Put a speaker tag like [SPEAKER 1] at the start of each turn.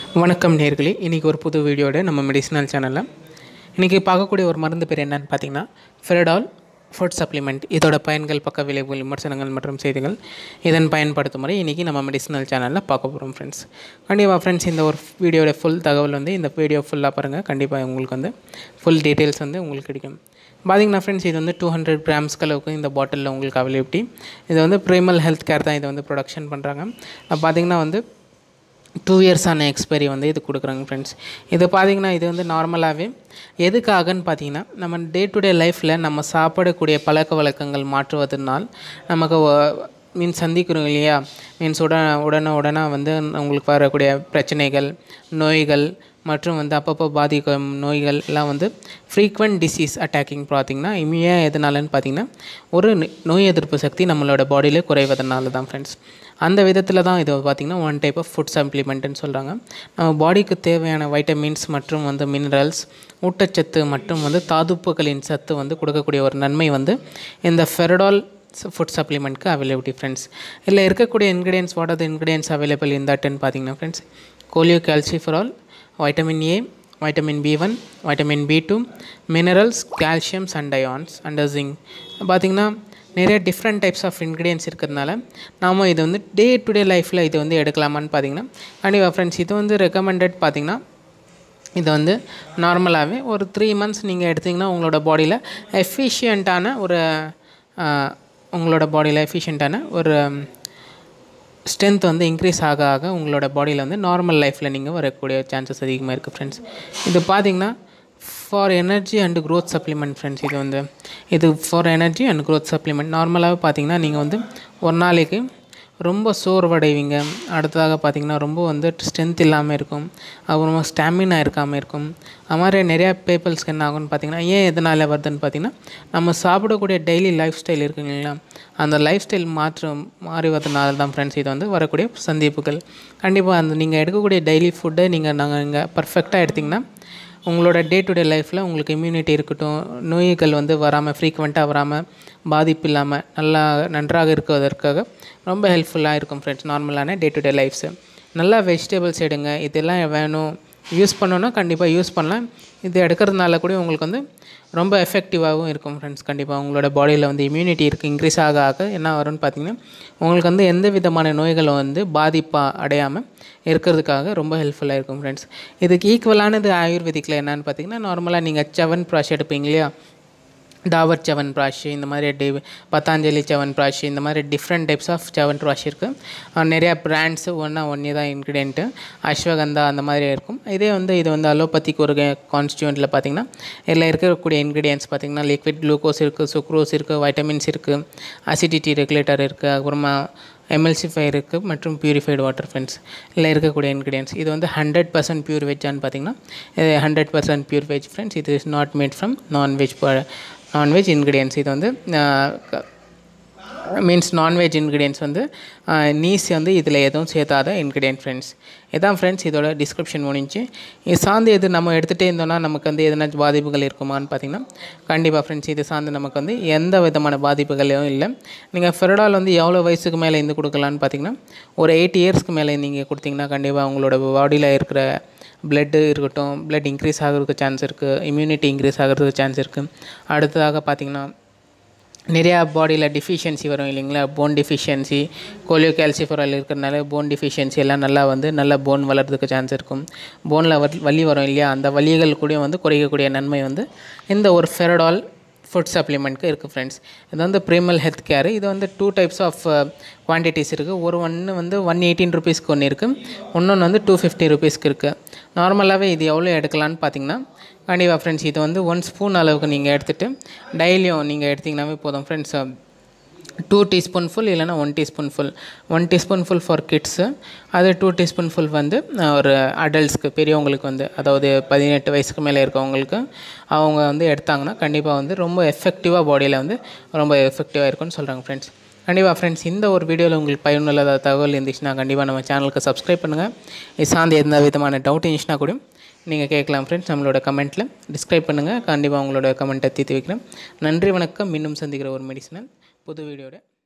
[SPEAKER 1] வணக்கம் நேர்களே இன்றைக்கி ஒரு புது வீடியோட நம்ம மெடிசினல் சேனலில் இன்றைக்கி பார்க்கக்கூடிய ஒரு மருந்து பேர் என்னன்னு பார்த்தீங்கன்னா ஃபெரடால் ஃபுட் சப்ளிமெண்ட் இதோட பயன்கள் பக்க விளைவுகள் விமர்சனங்கள் மற்றும் செய்திகள் இதன் பயன்படுத்தும் முறை இன்றைக்கி நம்ம மெடிசினல் சேனலில் பார்க்க போகிறோம் ஃப்ரெண்ட்ஸ் கண்டிப்பாக ஃப்ரெண்ட்ஸ் இந்த ஒரு வீடியோட ஃபுல் தகவல் வந்து இந்த வீடியோ ஃபுல்லாக பாருங்கள் கண்டிப்பாக உங்களுக்கு வந்து ஃபுல் டீட்டெயில்ஸ் வந்து உங்களுக்கு கிடைக்கும் பார்த்தீங்கன்னா ஃப்ரெண்ட்ஸ் இது வந்து டூ ஹண்ட்ரட் கிராம்ஸ்க்கு அளவுக்கு இந்த பாட்டிலில் உங்களுக்கு அவைலபிலிட்டி இது வந்து ப்ரீமல் ஹெல்த் கேர் தான் இதை வந்து ப்ரொடக்ஷன் பண்ணுறாங்க பார்த்தீங்கன்னா வந்து டூ இயர்ஸான எக்ஸ்பைரி வந்து இது கொடுக்குறாங்க ஃப்ரெண்ட்ஸ் இது பார்த்திங்கன்னா இது வந்து நார்மலாகவே எதுக்காகன்னு பார்த்தீங்கன்னா நம்ம டே டு டே லைஃப்பில் நம்ம சாப்பிடக்கூடிய பழக்க வழக்கங்கள் மாற்றுவதனால் நமக்கு மீன் சந்திக்கிறோம் இல்லையா மீன்ஸ் உடனே உடனே உடனே வந்து உங்களுக்கு வரக்கூடிய பிரச்சனைகள் நோய்கள் மற்றும் வந்து அப்பப்போ பாதிக்கும் நோய்கள் எல்லாம் வந்து ஃப்ரீக்வெண்ட் டிசீஸ் அட்டாக்கிங் பார்த்திங்கன்னா இம்மியாக எதனாலன்னு பார்த்தீங்கன்னா ஒரு நோய் எதிர்ப்பு சக்தி நம்மளோட பாடியில் குறைவதனால தான் ஃப்ரெண்ட்ஸ் அந்த விதத்தில் தான் இது பார்த்திங்கன்னா ஒன் டைப் ஆஃப் ஃபுட் சப்ளிமெண்ட்டுன்னு சொல்கிறாங்க நம்ம பாடிக்கு தேவையான வைட்டமின்ஸ் மற்றும் வந்து மினரல்ஸ் ஊட்டச்சத்து மற்றும் வந்து தாதுப்புகளின் சத்து வந்து கொடுக்கக்கூடிய ஒரு நன்மை வந்து இந்த ஃபெரடால் ஃபுட் சப்ளிமெண்ட்க்கு அவைலபிலிட்டி ஃப்ரெண்ட்ஸ் இதில் இருக்கக்கூடிய ingredients what are the ingredients available in தட்டுன்னு பார்த்தீங்கன்னா friends cholecalciferol vitamin A vitamin B one vitamin B two minerals calciums and irons and zinc பார்த்திங்கன்னா நிறைய டிஃப்ரெண்ட் டைப்ஸ் ஆஃப் இன்க்ரீடியன்ஸ் இருக்கிறதுனால நாம் இது வந்து டே டு டே லைஃப்பில் இது வந்து எடுக்கலாமான்னு பார்த்தீங்கன்னா கண்டிப்பாக ஃப்ரெண்ட்ஸ் இது வந்து ரெக்கமெண்டட் பார்த்திங்கன்னா இது வந்து நார்மலாகவே ஒரு த்ரீ மந்த்ஸ் நீங்கள் எடுத்திங்கன்னா உங்களோட பாடியில் எஃபிஷியண்ட்டான ஒரு உங்களோட பாடியில் எஃபிஷியண்ட்டான ஒரு ஸ்ட்ரென்த் வந்து இன்க்ரீஸ் ஆக ஆக உங்களோட பாடியில் வந்து நார்மல் லைஃப்பில் நீங்கள் வரக்கூடிய சான்சஸ் அதிகமாக இருக்குது ஃப்ரெண்ட்ஸ் இது பார்த்திங்கன்னா for energy and growth supplement friends இது வந்து இது for energy and growth supplement நார்மலாகவே பார்த்தீங்கன்னா நீங்கள் வந்து ஒரு நாளைக்கு ரொம்ப சோர்வடைவீங்க அடுத்ததாக பார்த்திங்கன்னா ரொம்ப வந்து ஸ்ட்ரென்த் இல்லாமல் இருக்கும் அப்புறமா ஸ்டாமினா இருக்காமல் இருக்கும் அது மாதிரி நிறையா பீப்புள்ஸ்க்கு என்ன ஆகும்னு பார்த்திங்கன்னா ஏன் எதனால் வருதுன்னு பார்த்திங்கன்னா நம்ம சாப்பிடக்கூடிய டெய்லி லைஃப் ஸ்டைல் இருக்குங்க இல்லைங்களா அந்த லைஃப் ஸ்டைல் மாற்றம் மாறுவதனால தான் ஃப்ரெண்ட்ஸ் இது வந்து வரக்கூடிய சந்திப்புகள் கண்டிப்பாக அந்த நீங்கள் எடுக்கக்கூடிய டெய்லி ஃபுட்டை நீங்கள் நாங்கள் இங்கே பர்ஃபெக்டாக எடுத்திங்கன்னா உங்களோட டே டு டே லைஃப்பில் உங்களுக்கு இம்யூனிட்டி இருக்கட்டும் நோய்கள் வந்து வராமல் ஃப்ரீக்வெண்ட்டாக வராமல் பாதிப்பு இல்லாமல் நல்லா நன்றாக இருக்குவதற்காக ரொம்ப ஹெல்ப்ஃபுல்லாக இருக்கும் ஃப்ரெண்ட்ஸ் நார்மலான டே டு டே லைஃப்ஸு நல்லா வெஜிடபிள்ஸ் எடுங்க இதெல்லாம் வேணும் யூஸ் பண்ணோன்னா கண்டிப்பாக யூஸ் பண்ணலாம் இது எடுக்கிறதுனால கூட உங்களுக்கு வந்து ரொம்ப எஃபெக்டிவாகவும் இருக்கும் ஃப்ரெண்ட்ஸ் கண்டிப்பாக உங்களோட பாடியில் வந்து இம்யூனிட்டி இருக்குது இன்க்ரீஸ் ஆக ஆக என்ன வரும்னு பார்த்தீங்கன்னா உங்களுக்கு வந்து எந்த விதமான நோய்களும் வந்து பாதிப்பாக அடையாமல் இருக்கிறதுக்காக ரொம்ப ஹெல்ப்ஃபுல்லாக இருக்கும் ஃப்ரெண்ட்ஸ் இதுக்கு ஈக்குவலானது ஆயுர்வேதிக்கில் என்னென்னு பார்த்தீங்கன்னா நார்மலாக நீங்கள் செவன் ப்ராஷ் எடுப்பீங்க இல்லையா டாவர் செவன் ப்ராஷ் இந்த மாதிரி டி பத்தாஞ்சலி செவன் ப்ராஷ் இந்த மாதிரி different types of Chyawanprash இருக்குது நிறையா பிராண்ட்ஸு ஒன்றா ஒன்றே தான் இன்க்ரீடியண்ட்டு அஸ்வகந்தா அந்த மாதிரி இருக்கும் இதே வந்து இது வந்து அலோபதிக்கு ஒரு கான்ஸ்டியூண்ட்டில் பார்த்திங்கன்னா இதில் இருக்கக்கூடிய இன்க்ரீடியன்ஸ் பார்த்திங்கன்னா லிக்விட் குளுக்கோஸ் இருக்குது சுக்ரோஸ் இருக்குது வைட்டமின்ஸ் இருக்குது அசிடிட்டி ரெகுலேட்டர் இருக்குது அப்புறமா எம்எல்சிஃபை இருக்குது மற்றும் பியூரிஃபைடு வாட்டர் ஃப்ரெண்ட்ஸ் இதில் இருக்கக்கூடிய இன்க்ரீடியன்ஸ் இது வந்து ஹண்ட்ரட் பர்சன்ட் பியூர் வெஜ்ஜான்னு பார்த்தீங்கன்னா இது hundred percent pure veg friends இது is not made from non-veg non-veg ingredients இது வந்து மீன்ஸ் நான்வெஜ் இன்க்ரீடியன்ஸ் வந்து நீஸ் வந்து இதில் எதுவும் சேர்த்தாத இன்க்ரீடியன்ட் ஃப்ரெண்ட்ஸ் இதான் ஃப்ரெண்ட்ஸ் இதோட டிஸ்கிரிப்ஷன் முடிஞ்சு இது சார்ந்து எது நம்ம எடுத்துகிட்டே இருந்தோம்னா நமக்கு வந்து எதனா பாதிப்புகள் இருக்குமான்னு பார்த்தீங்கன்னா கண்டிப்பாக ஃப்ரெண்ட்ஸ் இது சார்ந்து நமக்கு வந்து எந்த விதமான பாதிப்புகளும் இல்லை நீங்கள் ஃபெரடால் வந்து எவ்வளோ வயசுக்கு மேலே இருந்து கொடுக்கலான்னு பார்த்தீங்கன்னா ஒரு எயிட் இயர்ஸ்க்கு மேலே நீங்கள் கொடுத்தீங்கன்னா கண்டிப்பாக உங்களோட பாடியில் இருக்கிற பிளட்டு இருக்கட்டும் பிளட் இன்க்ரீஸ் ஆகிறதுக்கு சான்ஸ் இருக்குது இம்யூனிட்டி இன்க்ரீஸ் ஆகிறதுக்கு சான்ஸ் இருக்குது அடுத்ததாக பார்த்திங்கன்னா நிறையா பாடியில் டிஃபிஷியன்சி வரும் இல்லைங்களா போன் டிஃபிஷியன்சி கோலியோ கேல்சிஃபரால் இருக்கிறனால போன் டிஃபிஷியன்சி எல்லாம் நல்லா வந்து நல்லா போன் வளர்கிறதுக்கு சான்ஸ் இருக்கும் போனில் வலி வரும் இல்லையா அந்த வலிகள் கூட வந்து குறைக்கக்கூடிய நன்மை வந்து இந்த ஒரு ஃபெரடால் ஃபுட் சப்ளிமெண்ட்க்கு இருக்குது ஃப்ரெண்ட்ஸ் இது வந்து ப்ரீமல் ஹெல்த் கேர் இது வந்து டூ டைப்ஸ் ஆஃப் குவான்டிட்டிஸ் இருக்குது ஒரு ஒன்று வந்து ஒன் எயிட்டீன் ருபீஸ்க்கு ஒன்று இருக்குது இன்னொன்று வந்து டூ ஃபிஃப்டி ருபீஸ்க்கு இருக்குது நார்மலாகவே இது எவ்வளோ எடுக்கலான்னு பார்த்தீங்கன்னா கண்டிப்பாக ஃப்ரெண்ட்ஸ் இது வந்து ஒன் ஸ்பூன் அளவுக்கு நீங்கள் எடுத்துகிட்டு டெய்லியும் நீங்கள் எடுத்திங்கனாவே போதும் ஃப்ரெண்ட்ஸ் டூ டீஸ்பூன் ஃபுல் இல்லைனா one teaspoon full one teaspoon full for kids அது டூ டீஸ்பூன் ஃபுல் வந்து ஒரு அடல்ட்ஸ்க்கு பெரியவங்களுக்கு வந்து அதாவது பதினெட்டு வயசுக்கு மேலே இருக்கவங்களுக்கு அவங்க வந்து எடுத்தாங்கன்னா கண்டிப்பாக வந்து ரொம்ப எஃபெக்டிவாக பாடியில் வந்து ரொம்ப எஃபெக்டிவாக இருக்கும்னு சொல்கிறாங்க ஃப்ரெண்ட்ஸ் கண்டிப்பாக ஃப்ரெண்ட்ஸ் இந்த ஒரு வீடியோவில் உங்களுக்கு பயனுள்ள தகவல் இருந்துச்சுன்னா கண்டிப்பாக நம்ம சேனலுக்கு சப்ஸ்கிரைப் பண்ணுங்கள் இது சார்ந்து எந்த விதமான டவுட் இருந்துச்சுன்னா கூட நீங்கள் கேட்கலாம் ஃப்ரெண்ட்ஸ் நம்மளோட கமெண்ட்டில் டிஸ்கிரைப் பண்ணுங்கள் கண்டிப்பாக உங்களோட கமெண்ட்டை தீர்த்து வைக்கிறேன் நன்றி வணக்கம் மீண்டும் சந்திக்கிற ஒரு மெடிசனல் புது வீடியோட